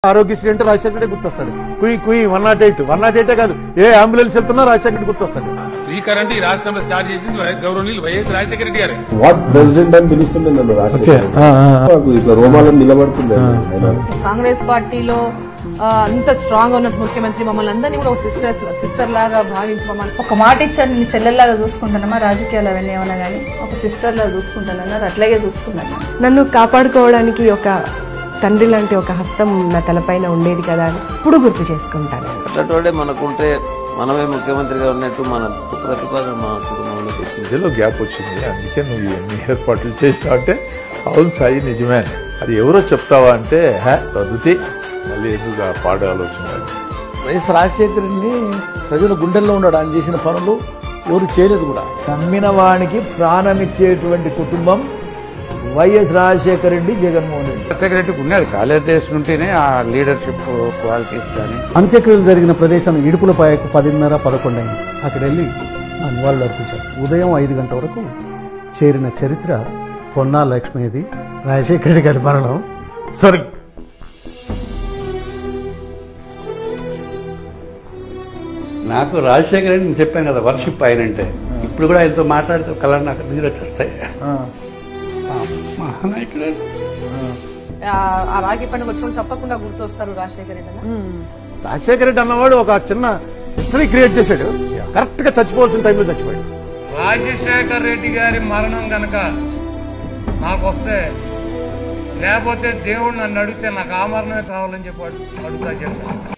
ఆరోగ్యశ్రీ అంటే రాజశేఖర రెడ్డి గుర్తొస్తాడు కుయి కుయి one nought eight one nought ఎయిటే కాదు ఏ అంబులెన్స్ వెళ్తున్నా రాజశేఖర రెడ్డి గుర్తొస్తాడు ఫ్రీ కరెంట్ ఈ రాష్ట్రంలో స్టార్ట్ చేసింది గౌరవనీయులు వైఎస్ రాజశేఖర రెడ్డి గారే వాట్ ప్రెసిడెంట్ అని పిలుస్తుండే నన్ను రాజశేఖర్ రెడ్డి. నాకు ఇట్లా రోమాలను నిలబడుతుండే ఆయన కాంగ్రెస్ పార్టీలో ఆ, అంత స్ట్రాంగ్ ఉన్నట్టు ముఖ్యమంత్రి మమ్మల్ని అందరినీ కూడా ఒక సిస్టర్స్ సిస్టర్ లాగా భావించి మమ్మల్ని ఒక మాట ఇచ్చాను నేను చెల్లెల్లాగా చూసుకుంటానమ్మా రాజకీయాలు అవన్నీ ఏమన్నా కానీ ఒక సిస్టర్ లాగా చూసుకుంటానన్నారు అట్లాగే చూసుకున్నాను నన్ను కాపాడుకోవడానికి ఒక తండ్రి లాంటి ఒక హస్తం నా తలపైన ఉండేది కదా అని ఇప్పుడు గుర్తు చేసుకుంటాను అట్లాంటి మనకుంటే మనమే ముఖ్యమంత్రిగా ఉన్నట్టు మన ప్రతిపాదన మా కుటుంబంలోకి వచ్చింది మధ్యలో గ్యాప్ వచ్చింది అందుకే నువ్వు ఇవన్నీ ఏర్పాట్లు చేస్తావు అంటే అవును సాయి నిజమే అది ఎవరో చెప్తావా అంటే హే రద్దుతి మళ్ళీ ఎందుకు ఆ పాడే ఆలోచన వైఎస్ రాజశేఖరుని ప్రజల గుండెల్లో ఉన్నాడు ఆయన చేసిన పనులు ఎవరు చేయలేదు కూడా నమ్మిన వానికి ప్రాణం ఇచ్చేటువంటి కుటుంబం వైఎస్ రాజశేఖర రెడ్డి జగన్మోహన్ రెడ్డి రాజశేఖర రెడ్డికి ఉన్నది కాలేజ్ ఉంటేనే ఆ లీడర్షిప్ క్వాలిటీస్ కానీ అంత్యక్రియలు జరిగిన ప్రదేశం ఇడుపులపాయకు పదిన్నర పదకొండు అయింది అక్కడ వెళ్ళి ఆ నివాళులు అర్పించారు ఉదయం ఐదు గంటల వరకు చేరిన చరిత్ర పొన్నా లక్ష్మిది రాజశేఖర రెడ్డి గారి మరణం సారీ నాకు రాజశేఖర రెడ్డి నేను చెప్పాను కదా వర్షిప్ ఆయన అంటే ఇప్పుడు కూడా ఆయనతో మాట్లాడితే కళ్ళ నాకు నీరు వచ్చేస్తాయి మహానాయకుడు ఆ, ఆ రాఖీ పండుగ వచ్చినప్పుడు తప్పకుండా గుర్తొస్తారు రాజశేఖర రెడ్డి అన్న. రాజశేఖర రెడ్డి అన్నవాడు ఒక చిన్న హిస్టరీ క్రియేట్ చేశాడు కరెక్ట్ గా చచ్చిపోవాల్సిన టైంలో చచ్చిపోయాడు రాజశేఖర రెడ్డి గారి మరణం గనక నాకు వస్తే లేకపోతే దేవుడు నన్ను అడిగితే నాకు ఆ మరణమే కావాలని చెప్పి అడుగుతా చేస్తాను